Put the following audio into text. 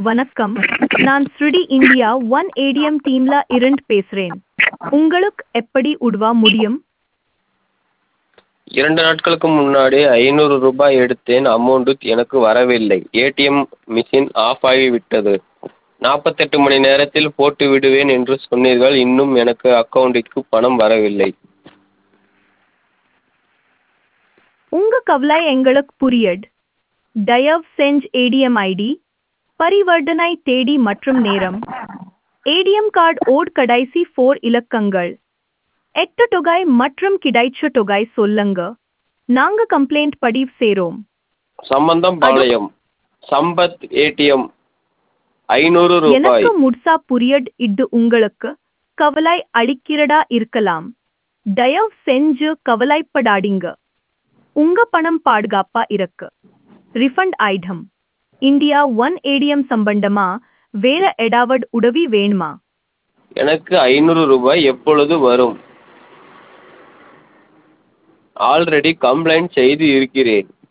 வணக்கம் நான் ஸ்ருடி இந்தியா ஒன் ஏடிஎம் டீம்ல இருந்து பேசுறேன் உங்களுக்கு எப்படி உதவ முடியும் இரண்டு நாட்களுக்கு முன்னாடி ஐநூறு ரூபாய் எடுத்தேன் அமௌண்ட்டு எனக்கு வரவில்லை ஏடிஎம் மிஷின் ஆஃப் ஆகிவிட்டது நாற்பத்தெட்டு மணி நேரத்தில் போட்டு விடுவேன் என்று சொன்னீர்கள் இன்னும் எனக்கு அக்கௌண்ட்டிற்கு பணம் வரவில்லை உங்க கவலை எங்களுக்கு புரியுது தயவு செஞ்சு ஏடிஎம் ஐடி பரிவர்த்தனை தேதி மற்றும் நேரம் ஏடிஎம் கார்டு ஓட் கடைசி ஃபோர் இலக்கங்கள் எட்டு தொகை மற்றும் கிடைச்ச தொகை சொல்லுங்க நாங்க கம்ப்ளைண்ட் பதிவு செய்றோம் சம்பந்தம் பாளையம் சம்பத் ஏடிஎம் ஐநூறு எனக்கு ரூபாய் முழுசா புரியட் இது உங்களுக்கு கவலை அளிக்கிறதா இருக்கலாம் தயவு செஞ்சு கவலைப்படாதீங்க உங்க பணம் பாதுகாப்பா இருக்கு refund item India one ATM சம்பந்தமா வேற ஏதாவது உதவி வேணுமா எனக்கு ஐநூறு ரூபாய் எப்பொழுது வரும் ஆல்ரெடி கம்ப்ளைண்ட் செய்து இருக்கிறேன்